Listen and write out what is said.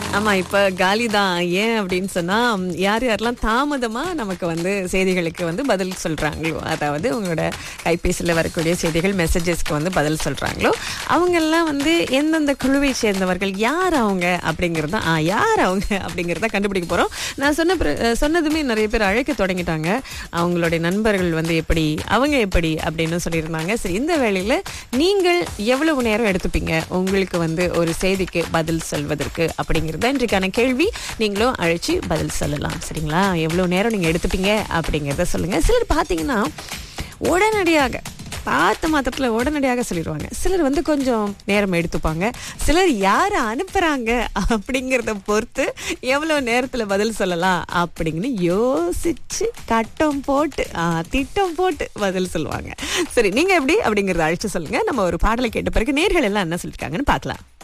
ஆமா இப்ப காலி தான் ஏன் அப்படின்னு சொன்னா ம், யார் யாரெல்லாம் தாமதமா நமக்கு வந்து செய்திகளுக்கு வந்து பதில் சொல்றாங்களோ அதாவது உங்களோட கைபேசியில் வரக்கூடிய செய்திகள் மெசேஜஸ்க்கு வந்து பதில் சொல்றாங்களோ அவங்கெல்லாம் வந்து எந்தெந்த குழுவை சேர்ந்தவர்கள் யார் அவங்க அப்படிங்கிறத ஆ யார் அவங்க அப்படிங்கிறத கண்டுபிடிக்க போறோம் நான் சொன்ன பிற- அஹ், சொன்னதுமே நிறைய பேர் அழைக்க தொடங்கிட்டாங்க அவங்களுடைய நண்பர்கள் வந்து எப்படி அவங்க எப்படி அப்படின்னு சொல்லியிருந்தாங்க சரி இந்த வேளையில நீங்கள் எவ்வளவு நேரம் எடுத்துப்பீங்க உங்களுக்கு வந்து ஒரு செய்திக்கு பதில் சொல்வதற்கு அப்படிங்கிறது தான் இன்றைக்கான கேள்வி நீங்களும் அழைச்சி பதில் சொல்லலாம் சரிங்களா எவ்வளவு நேரம் நீங்க எடுத்துப்பீங்க அப்படிங்கிறத சொல்லுங்க சிலர் பார்த்தீங்கன்னா உடனடியாக பார்த்த மாத்திரத்துல உடனடியாக சொல்லிடுவாங்க சிலர் வந்து கொஞ்சம் நேரம் எடுத்துப்பாங்க சிலர் யாரை அனுப்புறாங்க அப்படிங்கிறத பொறுத்து எவ்வளவு நேரத்துல பதில் சொல்லலாம் அப்படின்னு யோசிச்சு கட்டம் போட்டு ஆ, திட்டம் போட்டு பதில் சொல்லுவாங்க சரி நீங்க எப்படி அப்படிங்கறத அழைச்சு சொல்லுங்க நம்ம ஒரு பாடலை கேட்ட பிறகு நேர்கள் எல்லாம் என்ன சொல்லிருக்காங்கன்னு பார்க்கலாம்